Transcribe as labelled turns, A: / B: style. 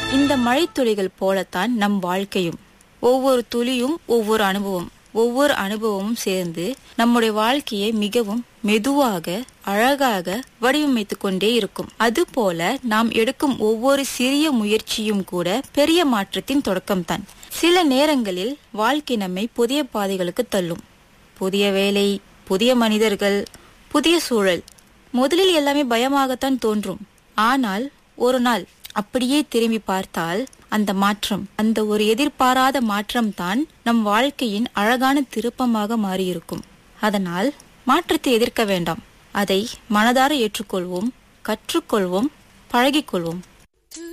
A: இந்த மழைத்துளிகள் போலத்தான் நம் வாழ்க்கையும் ஒவ்வொரு துளியும் ஒவ்வொரு அனுபவம் ஒவ்வொரு அனுபவமும் சேர்ந்து நம்முடைய வாழ்க்கையை மிகவும் மெதுவாக அழகாக வடிவமைத்துக் கொண்டே இருக்கும் அதுபோல நாம் எடுக்கும் ஒவ்வொரு சிறிய முயற்சியும் கூட பெரிய மாற்றத்தின் தொடக்கம்தான் சில நேரங்களில் வாழ்க்கை நம்மை புதிய பாதைகளுக்கு தள்ளும் புதிய வேலை புதிய மனிதர்கள் புதிய சூழல் முதலில் எல்லாமே பயமாகத்தான் தோன்றும் ஆனால் ஒரு நாள் அப்படியே திரும்பி பார்த்தால் அந்த மாற்றம் அந்த ஒரு எதிர்பாராத மாற்றம் தான் நம் வாழ்க்கையின் அழகான திருப்பமாக மாறியிருக்கும் அதனால் மாற்றத்தை எதிர்க்க வேண்டாம் அதை மனதார ஏற்றுக்கொள்வோம் கற்றுக்கொள்வோம் பழகிக்கொள்வோம்